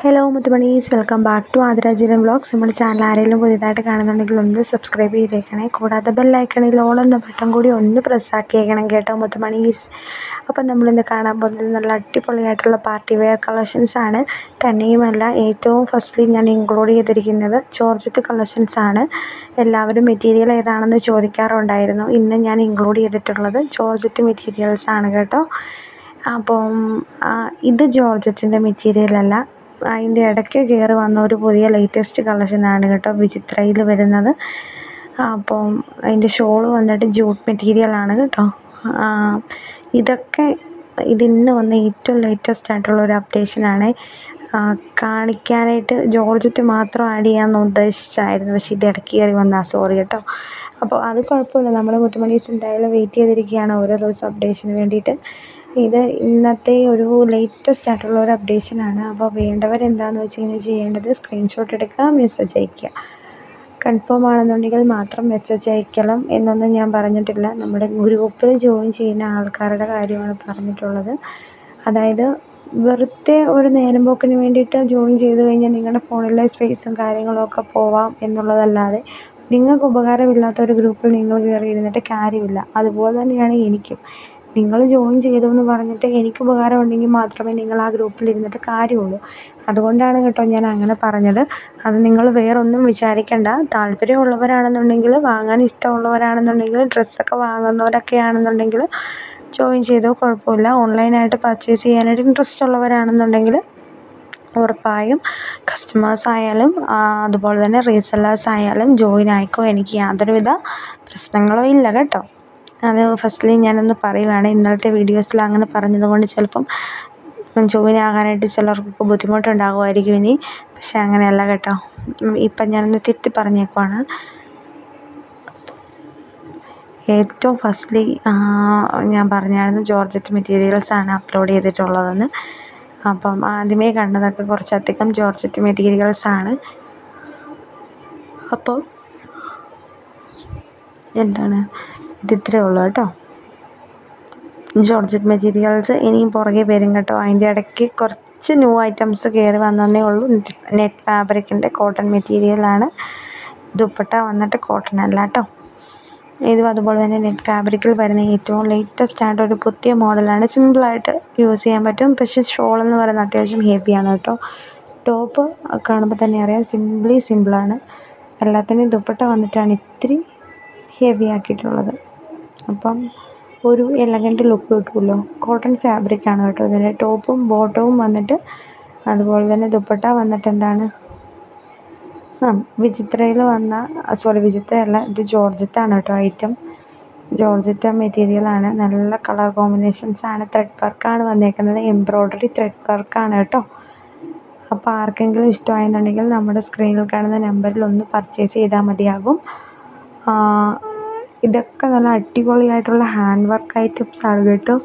hello മുത്തുമണീസ് welcome back to ആതിരാജീരം vlogs നമ്മുടെ ചാനൽ ആരെങ്കിലും പുതിയതായിട്ട് കാണുന്നുണ്ടെങ്കിൽ ഒന്ന് സബ്സ്ക്രൈബ് ചെയ്തേക്കണേ കൂടാതെ ബെല്ലൈക്കണിൽ ഓൾ എന്ന ബട്ടൺ കൂടി ഒന്ന് പ്രസ് ആക്കിയേക്കണം കേട്ടോ മുത്തുമണീസ് അപ്പം നമ്മളിന്ന് കാണാൻ പോകുന്നത് നല്ല അടിപൊളിയായിട്ടുള്ള പാർട്ടി വെയർ കളക്ഷൻസ് ആണ് തന്നെയുമല്ല ഏറ്റവും ഫസ്റ്റ്ലി ഞാൻ ഇൻക്ലൂഡ് ചെയ്തിരിക്കുന്നത് ജോർജറ്റ് കളക്ഷൻസ് ആണ് എല്ലാവരും മെറ്റീരിയൽ ഏതാണെന്ന് ചോദിക്കാറുണ്ടായിരുന്നു ഇന്ന് ഞാൻ ഇൻക്ലൂഡ് ചെയ്തിട്ടുള്ളത് ജോർജറ്റ് മെറ്റീരിയൽസ് ആണ് കേട്ടോ അപ്പം ആ, ഇത് ജോർജറ്റിൻ്റെ മെറ്റീരിയൽ അല്ല അതിൻ്റെ ഇടയ്ക്ക് കയറി വന്ന ഒരു പുതിയ ലേറ്റസ്റ്റ് കളക്ഷനാണ് കേട്ടോ വിചിത്രയിൽ വരുന്നത് അപ്പം അതിൻ്റെ ഷോള് വന്നിട്ട് ജൂട്ട് മെറ്റീരിയലാണ് കേട്ടോ ആ, ഇതൊക്കെ ഇതിന്ന് വന്ന ഏറ്റവും ലേറ്റസ്റ്റ് ആയിട്ടുള്ള ഒരു അപ്ഡേഷനാണ് കാണിക്കാനായിട്ട് ജോർജറ്റ് മാത്രം ആഡ് ചെയ്യാമെന്ന് ഉദ്ദേശിച്ചായിരുന്നു പക്ഷേ ഇത് ഇടയ്ക്ക് കയറി വന്നാ സോറി കേട്ടോ അപ്പോൾ അത് കുഴപ്പമില്ല നമ്മൾ മുത്തുമണീസ് എന്തായാലും വെയിറ്റ് ചെയ്തിരിക്കുകയാണ് ഓരോ ദിവസം അപ്ഡേഷന് വേണ്ടിയിട്ട് ഇത് ഇന്നത്തെ ഒരു ലേറ്റസ്റ്റ് ആയിട്ടുള്ള ഒരു അപ്ഡേഷനാണ് അപ്പോൾ വേണ്ടവർ എന്താണെന്ന് വെച്ച് കഴിഞ്ഞാൽ ചെയ്യേണ്ടത് സ്ക്രീൻഷോട്ട് എടുക്കുക മെസ്സേജ് അയയ്ക്കുക കൺഫേം ആണെന്നുണ്ടെങ്കിൽ മാത്രം മെസ്സേജ് അയക്കണം എന്നൊന്നും ഞാൻ പറഞ്ഞിട്ടില്ല നമ്മുടെ ഗ്രൂപ്പിൽ ജോയിൻ ചെയ്യുന്ന ആൾക്കാരുടെ കാര്യമാണ് പറഞ്ഞിട്ടുള്ളത് അതായത് വെറുതെ ഒരു നേരം പോക്കിന് വേണ്ടിയിട്ട് ജോയിൻ ചെയ്ത് കഴിഞ്ഞാൽ നിങ്ങളുടെ ഫോണിലെ സ്പേസും കാര്യങ്ങളും ഒക്കെ പോവാം എന്നുള്ളതല്ലാതെ നിങ്ങൾക്ക് ഉപകാരമില്ലാത്ത ഒരു ഗ്രൂപ്പിൽ നിങ്ങൾ കയറി ഇരുന്നിട്ട് കാര്യമില്ല അതുപോലെ തന്നെയാണ് എനിക്കും നിങ്ങൾ ജോയിൻ ചെയ്തു എന്ന് പറഞ്ഞിട്ട് എനിക്ക് ഉപകാരം ഉണ്ടെങ്കിൽ മാത്രമേ നിങ്ങൾ ആ ഗ്രൂപ്പിൽ ഇരുന്നിട്ട് കാര്യമുള്ളൂ അതുകൊണ്ടാണ് കേട്ടോ ഞാൻ അങ്ങനെ പറഞ്ഞത് അത് നിങ്ങൾ വേറൊന്നും വിചാരിക്കേണ്ട താല്പര്യമുള്ളവരാണെന്നുണ്ടെങ്കിൽ വാങ്ങാൻ ഇഷ്ടമുള്ളവരാണെന്നുണ്ടെങ്കിൽ ഡ്രസ്സൊക്കെ വാങ്ങുന്നവരൊക്കെ ആണെന്നുണ്ടെങ്കിൽ ജോയിൻ ചെയ്തോ കുഴപ്പമില്ല ഓൺലൈനായിട്ട് പർച്ചേസ് ചെയ്യാനായിട്ട് ഇൻട്രസ്റ്റ് ഉള്ളവരാണെന്നുണ്ടെങ്കിൽ ഉറപ്പായും കസ്റ്റമേഴ്സ് ആയാലും ആ, അതുപോലെ തന്നെ റീസെല്ലേഴ്സ് ആയാലും ജോയിൻ ആയിക്കോ എനിക്ക് യാതൊരുവിധ പ്രശ്നങ്ങളും ഇല്ല കേട്ടോ അത് ഫസ്റ്റ്ലി ഞാനൊന്ന് പറയുവാണ് ഇന്നലത്തെ വീഡിയോസിൽ അങ്ങനെ പറഞ്ഞത് കൊണ്ട് ചിലപ്പം ജോയിൻ ആകാനായിട്ട് ചിലർക്കൊക്കെ ബുദ്ധിമുട്ടുണ്ടാകുമായിരിക്കും ഇനി പക്ഷെ അങ്ങനെയല്ല കേട്ടോ ഉം, ഇപ്പം ഞാനൊന്ന് തിരുത്തി പറഞ്ഞേക്കുവാണ് ഏറ്റവും ഫസ്റ്റ്ലി ഞാൻ പറഞ്ഞായിരുന്നു ജോർജറ്റ് മെറ്റീരിയൽസ് ആണ് അപ്ലോഡ് ചെയ്തിട്ടുള്ളതെന്ന് അപ്പം ആദ്യമേ കണ്ടതൊക്കെ കുറച്ചധികം ജോർജറ്റ് മെറ്റീരിയൽസ് ആണ് അപ്പോൾ എന്താണ് ഇത് ഇത്രയേ ഉള്ളൂ കേട്ടോ ജോർജറ്റ് മെറ്റീരിയൽസ് ഇനിയും പുറകെ വരും കേട്ടോ അതിൻ്റെ ഇടയ്ക്ക് കുറച്ച് ന്യൂ ഐറ്റംസ് കയറി വന്നതേ ഉള്ളൂ നെറ്റ് ഫാബ്രിക്കിൻ്റെ കോട്ടൺ മെറ്റീരിയലാണ് ദുപ്പട്ട വന്നിട്ട് കോട്ടൺ അല്ല കേട്ടോ ഇതും അതുപോലെ തന്നെ നെറ്റ് ഫാബ്രിക്കിൽ വരുന്ന ഏറ്റവും ലേറ്റസ്റ്റ് ആയിട്ട് ഒരു പുതിയ മോഡലാണ് സിമ്പിളായിട്ട് യൂസ് ചെയ്യാൻ പറ്റും പക്ഷേ ഷോൾ എന്ന് പറയുന്നത് അത്യാവശ്യം ഹെവിയാണ് കേട്ടോ ടോപ്പ് കാണുമ്പോൾ തന്നെ അറിയാം സിംപ്ലി സിമ്പിളാണ് എല്ലാത്തിനും ദുപ്പട്ട വന്നിട്ടാണ് ഇത്തിരി ഹെവി ആക്കിയിട്ടുള്ളത് അപ്പം ഒരു എലഗൻറ്റ് ലുക്ക് കിട്ടുമല്ലോ കോട്ടൺ ഫാബ്രിക്കാണ് കേട്ടോ ഇതിൻ്റെ ടോപ്പും ബോട്ടവും വന്നിട്ട് അതുപോലെ തന്നെ ദുപ്പട്ട വന്നിട്ട് എന്താണ് ആ വിചിത്രയിൽ വന്ന സോറി വിചിത്രയല്ല ഇത് ജോർജറ്റാണ് കേട്ടോ ഐറ്റം ജോർജറ്റ മെറ്റീരിയലാണ് നല്ല കളർ കോമ്പിനേഷൻസ് ആണ് ത്രെഡ് വർക്കാണ് വന്നേക്കുന്നത് എംബ്രോയ്ഡറി ത്രെഡ് വർക്കാണ് കേട്ടോ അപ്പോൾ ആർക്കെങ്കിലും ഇഷ്ടമായെന്നുണ്ടെങ്കിൽ നമ്മുടെ സ്ക്രീനിൽ കാണുന്ന നമ്പറിൽ ഒന്ന് പർച്ചേസ് ചെയ്താൽ മതിയാകും ആ, ഇതൊക്കെ നല്ല അടിപൊളിയായിട്ടുള്ള ഹാൻഡ് വർക്ക് ഐറ്റംസ് ആണ് കേട്ടോ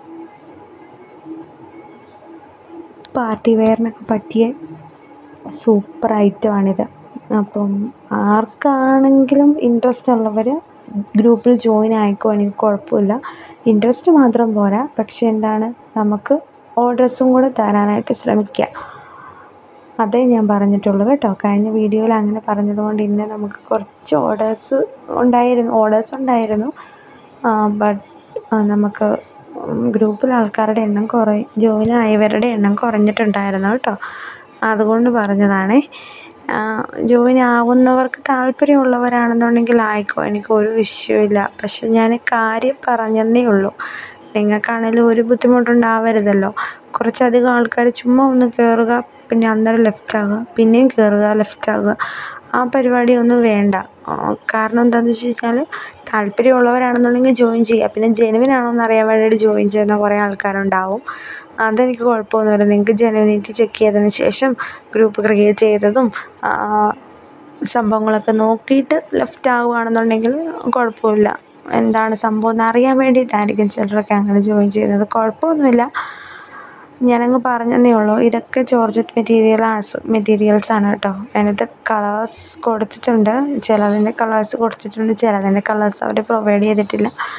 പാർട്ടി വെയറിനൊക്കെ പറ്റിയ സൂപ്പർ ഐറ്റമാണിത് അപ്പം ആർക്കാണെങ്കിലും ഇൻട്രസ്റ്റ് ഉള്ളവർ ഗ്രൂപ്പിൽ ജോയിൻ ആയിക്കോ എനിക്ക് കുഴപ്പമില്ല ഇൻട്രസ്റ്റ് മാത്രം പോരാ പക്ഷെ എന്താണ് നമുക്ക് ഓർഡേഴ്സും കൂടെ തരാനായിട്ട് ശ്രമിക്കുക അതേ ഞാൻ പറഞ്ഞിട്ടുള്ളൂ കേട്ടോ കഴിഞ്ഞ വീഡിയോയിൽ അങ്ങനെ പറഞ്ഞതുകൊണ്ട് ഇന്ന് നമുക്ക് കുറച്ച് ഓർഡേഴ്സ് ഉണ്ടായിരുന്നു ഓർഡേഴ്സ് ഉണ്ടായിരുന്നു ബട്ട് നമുക്ക് ഗ്രൂപ്പിൽ ആൾക്കാരുടെ എണ്ണം കുറേ ജോയിൻ ആയവരുടെ എണ്ണം കുറഞ്ഞിട്ടുണ്ടായിരുന്നു കേട്ടോ അതുകൊണ്ട് പറഞ്ഞതാണേ ജോയിൻ ആവുന്നവർക്ക് താല്പര്യമുള്ളവരാണെന്നുണ്ടെങ്കിൽ ആയിക്കോ എനിക്ക് ഒരു വിഷയമില്ല പക്ഷെ ഞാൻ കാര്യം പറഞ്ഞതേ ഉള്ളൂ നിങ്ങൾക്കാണെങ്കിലും ഒരു ബുദ്ധിമുട്ടുണ്ടാവരുതല്ലോ കുറച്ചധികം ആൾക്കാർ ചുമ്മാ ഒന്ന് കയറുക പിന്നെ അന്നേരം ലെഫ്റ്റ് ആകുക പിന്നെയും കയറുക ലെഫ്റ്റ് ആകുക ആ പരിപാടി ഒന്നും വേണ്ട ആ, കാരണം എന്താണെന്ന് വെച്ച് കഴിഞ്ഞാൽ താല്പര്യമുള്ളവരാണെന്നുണ്ടെങ്കിൽ ജോയിൻ ചെയ്യുക പിന്നെ ജെനുവിൻ ആണോ എന്ന് അറിയാൻ വേണ്ടിയിട്ട് ജോയിൻ ചെയ്യുന്ന കുറേ ആൾക്കാരുണ്ടാവും അതെനിക്ക് കുഴപ്പമൊന്നുമില്ല നിങ്ങൾക്ക് ജെനുവിനിറ്റി ചെക്ക് ചെയ്തതിന് ശേഷം ഗ്രൂപ്പ് ക്രിയേറ്റ് ചെയ്തതും ആ, സംഭവങ്ങളൊക്കെ നോക്കിയിട്ട് ലെഫ്റ്റ് ആവുകയാണെന്നുണ്ടെങ്കിൽ കുഴപ്പമില്ല എന്താണ് സംഭവം എന്ന് അറിയാൻ വേണ്ടിയിട്ടായിരിക്കും ചിലരൊക്കെ അങ്ങനെ ജോയിൻ ചെയ്യുന്നത് കുഴപ്പമൊന്നുമില്ല ഞാനങ്ങ് പറഞ്ഞതേ ഉള്ളൂ ഇതൊക്കെ ജോർജറ്റ് മെറ്റീരിയലാസ് മെറ്റീരിയൽസ് ആണ് കേട്ടോ അതിനകത്ത് കളേഴ്സ് കൊടുത്തിട്ടുണ്ട് ചിലതിൻ്റെ കളേഴ്സ് കൊടുത്തിട്ടുണ്ട് ചിലതിൻ്റെ കളേഴ്സ് അവർ പ്രൊവൈഡ് ചെയ്തിട്ടില്ല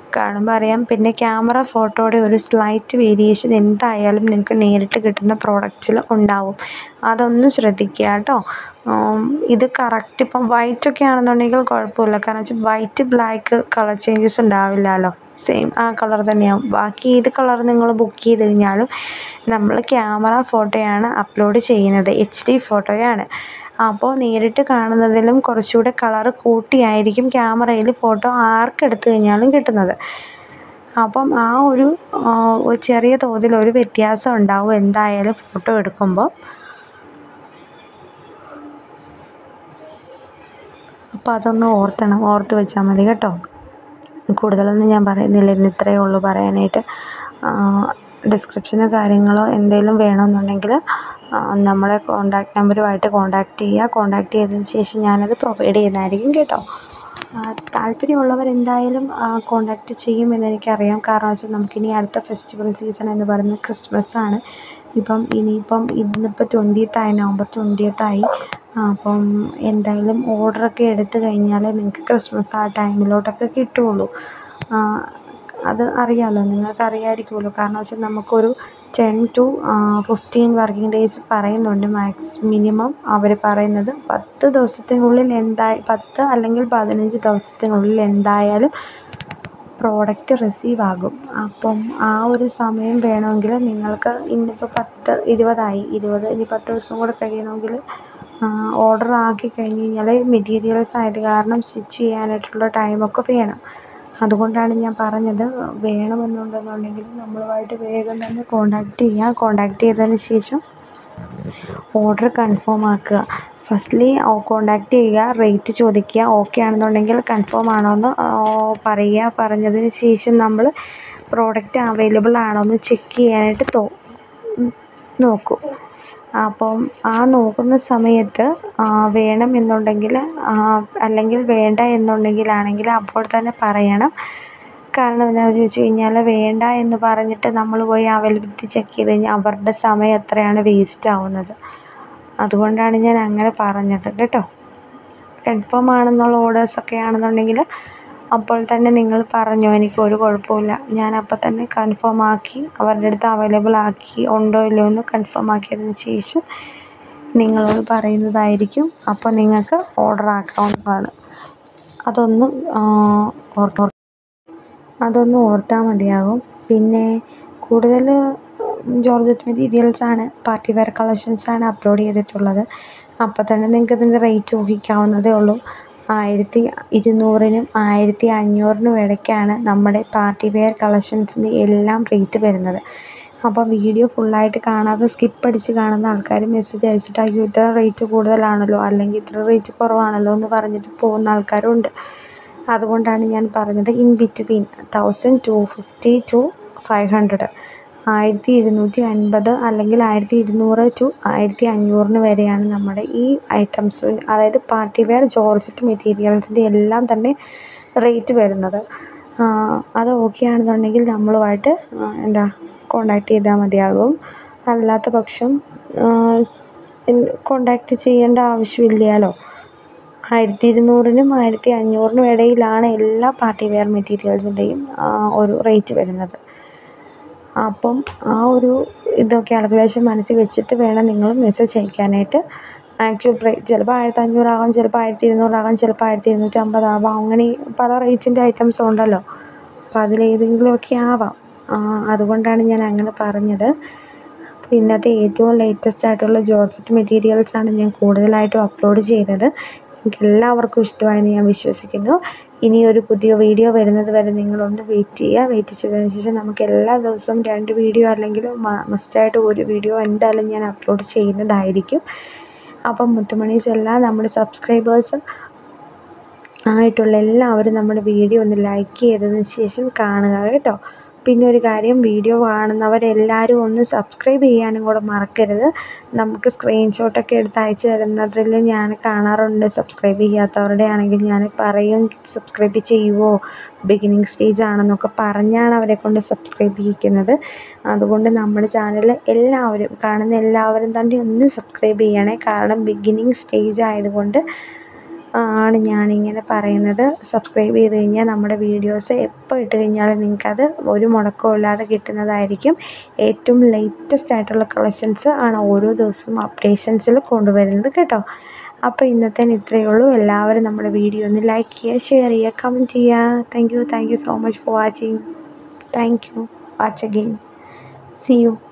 കാണുമ്പോൾ അറിയാം പിന്നെ ക്യാമറ ഫോട്ടോയുടെ ഒരു സ്ലൈറ്റ് വേരിയേഷൻ എന്തായാലും നിങ്ങൾക്ക് നേരിട്ട് കിട്ടുന്ന പ്രോഡക്റ്റ്സിൽ ഉണ്ടാവും അതൊന്ന് ശ്രദ്ധിക്കുക കേട്ടോ ഇത് കറക്റ്റ് ഇപ്പം വൈറ്റ് ഒക്കെ ആണെന്നുണ്ടെങ്കിൽ കുഴപ്പമില്ല കാരണം വെച്ചാൽ വൈറ്റ് ബ്ലാക്ക് കളർ ചേഞ്ചസ് ഉണ്ടാവില്ലല്ലോ സെയിം ആ കളർ തന്നെയാവും ബാക്കി ഏത് കളർ നിങ്ങൾ ബുക്ക് ചെയ്ത് കഴിഞ്ഞാലും നമ്മൾ ക്യാമറ ഫോട്ടോയാണ് അപ്ലോഡ് ചെയ്യുന്നത് എച്ച് ഡി ഫോട്ടോയാണ് അപ്പോൾ നേരിട്ട് കാണുന്നതിലും കുറച്ചുകൂടെ കളറ് കൂട്ടിയായിരിക്കും ക്യാമറയിൽ ഫോട്ടോ ആർക്കെടുത്ത് കഴിഞ്ഞാലും കിട്ടുന്നത് അപ്പം ആ ഒരു ചെറിയ തോതിൽ ഒരു വ്യത്യാസം ഉണ്ടാവും എന്തായാലും ഫോട്ടോ എടുക്കുമ്പോൾ അപ്പോൾ അതൊന്ന് ഓർത്തണം ഓർത്ത് വെച്ചാൽ മതി കേട്ടോ കൂടുതലൊന്നും ഞാൻ പറയുന്നില്ല ഇന്ന് ഇത്രയേ ഉള്ളൂ പറയാനായിട്ട് ഡിസ്ക്രിപ്ഷനോ കാര്യങ്ങളോ എന്തെങ്കിലും വേണമെന്നുണ്ടെങ്കിൽ നമ്മളെ കോണ്ടാക്ട് നമ്പറുമായിട്ട് കോണ്ടാക്ട് ചെയ്യുക കോണ്ടാക്ട് ചെയ്തതിന് ശേഷം ഞാനത് പ്രൊവൈഡ് ചെയ്യുന്നതായിരിക്കും കേട്ടോ താല്പര്യമുള്ളവർ എന്തായാലും കോണ്ടാക്ട് ചെയ്യുമെന്ന് എനിക്കറിയാം കാരണം വെച്ചാൽ നമുക്കിനി അടുത്ത ഫെസ്റ്റിവൽ സീസൺ എന്ന് പറയുന്നത് ക്രിസ്മസ് ആണ് ഇപ്പം ഇനിയിപ്പം ഇന്നിപ്പോൾ ട്വൻറ്റിയത്തായി നവംബർ ട്വൻറ്റിയത്തായി അപ്പം എന്തായാലും ഓർഡറൊക്കെ എടുത്തു കഴിഞ്ഞാൽ നിങ്ങൾക്ക് ക്രിസ്മസ് ആ ടൈമിലോട്ടൊക്കെ കിട്ടുകയുള്ളൂ അത് അറിയാമല്ലോ നിങ്ങൾക്ക് അറിയാമായിരിക്കുമല്ലോ കാരണം വെച്ചാൽ നമുക്കൊരു ten to fifteen working days പറയുന്നുണ്ട് മാക്സ് മിനിമം അവർ പറയുന്നത് പത്ത് ദിവസത്തിനുള്ളിൽ എന്തായി പത്ത് അല്ലെങ്കിൽ പതിനഞ്ച് ദിവസത്തിനുള്ളിൽ എന്തായാലും പ്രോഡക്റ്റ് റിസീവ് ആകും അപ്പം ആ ഒരു സമയം വേണമെങ്കിൽ നിങ്ങൾക്ക് ഇന്നിപ്പോൾ പത്ത് ഇരുപതായി ഇരുപത് ഇനി പത്ത് ദിവസം കൂടെ കഴിയണമെങ്കിൽ ഓർഡർ ആക്കി കഴിഞ്ഞ് കഴിഞ്ഞാൽ മെറ്റീരിയൽസ് ആയത് കാരണം സ്റ്റിച്ച് ചെയ്യാനായിട്ടുള്ള ടൈമൊക്കെ വേണം അതുകൊണ്ടാണ് ഞാൻ പറഞ്ഞത് വേണമെന്നുണ്ടെന്നുണ്ടെങ്കിൽ നമ്മളുമായിട്ട് വേഗം തന്നെ കോണ്ടാക്ട് ചെയ്യുക കോണ്ടാക്ട് ചെയ്തതിന് ശേഷം ഓർഡർ കൺഫേം ആക്കുക ഫസ്റ്റ്ലി കോണ്ടാക്ട് ചെയ്യുക റേറ്റ് ചോദിക്കുക ഓക്കെ ആണെന്നുണ്ടെങ്കിൽ കൺഫേം ആണോ എന്ന് പറയുക പറഞ്ഞതിന് ശേഷം നമ്മൾ പ്രോഡക്റ്റ് അവൈലബിൾ ആണോ എന്ന് ചെക്ക് ചെയ്യാനായിട്ട് തോ നോക്കും അപ്പം ആ നോക്കുന്ന സമയത്ത് വേണം എന്നുണ്ടെങ്കിൽ അല്ലെങ്കിൽ വേണ്ട എന്നുണ്ടെങ്കിലാണെങ്കിൽ അപ്പോൾ തന്നെ പറയണം കാരണം എന്താണെന്ന് ചോദിച്ചു കഴിഞ്ഞാൽ വേണ്ട എന്ന് പറഞ്ഞിട്ട് നമ്മൾ പോയി അവൈലബിലിറ്റി ചെക്ക് ചെയ്ത് കഴിഞ്ഞാൽ അവരുടെ സമയം എത്രയാണ് വേസ്റ്റ് ആവുന്നത് അതുകൊണ്ടാണ് ഞാൻ അങ്ങനെ പറഞ്ഞത് കേട്ടോ കൺഫേം ആണെന്നുള്ള ഓർഡേഴ്സൊക്കെ ആണെന്നുണ്ടെങ്കിൽ അപ്പോൾ തന്നെ നിങ്ങൾ പറഞ്ഞോ എനിക്ക് ഒരു കുഴപ്പമില്ല ഞാൻ അപ്പോൾ തന്നെ കൺഫേം ആക്കി അവരുടെ അടുത്ത് അവൈലബിൾ ആക്കി ഉണ്ടോ ഇല്ലയോ എന്ന് കൺഫേം ആക്കിയതിന് ശേഷം നിങ്ങളോട് പറയുന്നതായിരിക്കും അപ്പോൾ നിങ്ങൾക്ക് ഓർഡർ ആക്കാവുന്നതാണ് അതൊന്ന് ഓർത്ത് അതൊന്ന് ഓർത്താൽ മതിയാകും പിന്നെ കൂടുതൽ ജോർജറ്റ് മെറ്റീരിയൽസാണ് പാർട്ടി വെയർ കളക്ഷൻസാണ് അപ്ലോഡ് ചെയ്തിട്ടുള്ളത് അപ്പോൾ തന്നെ നിങ്ങൾക്ക് ഇതിൻ്റെ റേറ്റ് ഊഹിക്കാവുന്നതേ ഉള്ളൂ ആയിരത്തി ഇരുന്നൂറിനും ആയിരത്തി അഞ്ഞൂറിനും ഇടയ്ക്കാണ് നമ്മുടെ പാർട്ടി വെയർ കളക്ഷൻസിൻ്റെ എല്ലാം റേറ്റ് വരുന്നത് അപ്പോൾ വീഡിയോ ഫുള്ളായിട്ട് കാണാതെ സ്കിപ്പ് അടിച്ച് കാണുന്ന ആൾക്കാർ മെസ്സേജ് അയച്ചിട്ട് അയ്യോ ഇത്ര റേറ്റ് കൂടുതലാണല്ലോ അല്ലെങ്കിൽ ഇത്ര റേറ്റ് കുറവാണല്ലോ എന്ന് പറഞ്ഞിട്ട് പോകുന്ന ആൾക്കാരുണ്ട് അതുകൊണ്ടാണ് ഞാൻ പറഞ്ഞത് in between thousand two fifty to five hundred ആയിരത്തി ഇരുന്നൂറ്റി അൻപത് അല്ലെങ്കിൽ ആയിരത്തി ഇരുന്നൂറ് ടു ആയിരത്തി അഞ്ഞൂറിന് വരെയാണ് നമ്മുടെ ഈ ഐറ്റംസ് അതായത് പാർട്ടി വെയർ ജോർജറ്റ് മെറ്റീരിയൽസിൻ്റെ എല്ലാം തന്നെ റേറ്റ് വരുന്നത് അത് ഓക്കെ ആണെന്നുണ്ടെങ്കിൽ നമ്മളുമായിട്ട് എന്താ കോണ്ടാക്ട് ചെയ്താൽ മതിയാകും അല്ലാത്ത പക്ഷം കോണ്ടാക്ട് ചെയ്യേണ്ട ആവശ്യമില്ലല്ലോ ആയിരത്തി ഇരുന്നൂറിനും ആയിരത്തി അഞ്ഞൂറിനും ഇടയിലാണ് എല്ലാ പാർട്ടി വെയർ മെറ്റീരിയൽസിൻ്റെയും ഒരു റേറ്റ് വരുന്നത് അപ്പം ആ ഒരു ഇതൊക്കെ കാൽക്കുലേഷൻ മനസ്സിൽ വെച്ചിട്ട് വേണം നിങ്ങൾ മെസ്സേജ് അയക്കാനായിട്ട് ആക്ച്വൽ റേറ്റ് ചിലപ്പോൾ ആയിരത്തി അഞ്ഞൂറാകാം ചിലപ്പോൾ ആയിരത്തി ഇരുന്നൂറാകാം ചിലപ്പോൾ ആയിരത്തി ഇരുന്നൂറ്റി അമ്പതാവാം അങ്ങനെ പല റേറ്റിൻ്റെ ഐറ്റംസ് ഉണ്ടല്ലോ അപ്പോൾ അതിലേതെങ്കിലുമൊക്കെ ആവാം അതുകൊണ്ടാണ് ഞാൻ അങ്ങനെ പറഞ്ഞത് അപ്പോൾ ഇന്നത്തെ ഏറ്റവും ലേറ്റസ്റ്റ് ആയിട്ടുള്ള ജോർജറ്റ് മെറ്റീരിയൽസാണ് ഞാൻ കൂടുതലായിട്ടും അപ്ലോഡ് ചെയ്തത് നിങ്ങൾക്ക് എല്ലാവർക്കും ഇഷ്ടമായെന്ന് ഞാൻ വിശ്വസിക്കുന്നു ഇനി ഒരു പുതിയ വീഡിയോ വരുന്നത് വരെ നിങ്ങളൊന്ന് വെയിറ്റ് ചെയ്യുക വെയിറ്റ് ചെയ്തതിന് ശേഷം നമുക്ക് എല്ലാ ദിവസവും രണ്ട് വീഡിയോ അല്ലെങ്കിൽ മസ്റ്റായിട്ട് ഒരു വീഡിയോ എന്തായാലും ഞാൻ അപ്ലോഡ് ചെയ്യുന്നതായിരിക്കും അപ്പം മുത്തുമണീസ് എല്ലാം നമ്മുടെ സബ്സ്ക്രൈബേഴ്സ് ആയിട്ടുള്ള എല്ലാവരും നമ്മുടെ വീഡിയോ ഒന്ന് ലൈക്ക് ചെയ്തതിന് ശേഷം കാണുക കേട്ടോ പിന്നെ ഒരു കാര്യം വീഡിയോ കാണുന്നവരെല്ലാവരും ഒന്ന് സബ്സ്ക്രൈബ് ചെയ്യാനും കൂടെ മറക്കരുത് നമുക്ക് സ്ക്രീൻഷോട്ടൊക്കെ എടുത്ത് അയച്ചു തരുന്നതിൽ ഞാൻ കാണാറുണ്ട് സബ്സ്ക്രൈബ് ചെയ്യാത്തവരുടെ ആണെങ്കിൽ ഞാൻ പറയും സബ്സ്ക്രൈബ് ചെയ്യുമോ ബിഗിനിങ് സ്റ്റേജ് ആണെന്നൊക്കെ പറഞ്ഞാണ് അവരെ കൊണ്ട് സബ്സ്ക്രൈബ് ചെയ്യിക്കുന്നത് അതുകൊണ്ട് നമ്മുടെ ചാനൽ എല്ലാവരും കാണുന്ന എല്ലാവരും തന്നെ ഒന്ന് സബ്സ്ക്രൈബ് ചെയ്യണേ കാരണം ബിഗിനിങ് സ്റ്റേജ് ആയതുകൊണ്ട് ആണ് ഞാനിങ്ങനെ പറയുന്നത് സബ്സ്ക്രൈബ് ചെയ്ത് കഴിഞ്ഞാൽ നമ്മുടെ വീഡിയോസ് എപ്പോൾ ഇട്ട് കഴിഞ്ഞാലും നിങ്ങൾക്കത് ഒരു മുടക്കവും ഇല്ലാതെ കിട്ടുന്നതായിരിക്കും ഏറ്റവും ലേറ്റസ്റ്റ് ആയിട്ടുള്ള കളക്ഷൻസ് ആണ് ഓരോ ദിവസവും അപ്ഡേഷൻസിൽ കൊണ്ടുവരുന്നത് കേട്ടോ അപ്പോൾ ഇന്നത്തേന് ഇത്രയേ ഉള്ളൂ എല്ലാവരും നമ്മുടെ വീഡിയോ ഒന്ന് ലൈക്ക് ചെയ്യുക ഷെയർ ചെയ്യുക കമൻറ്റ് ചെയ്യുക thank you thank you so much for watching thank you watch again see U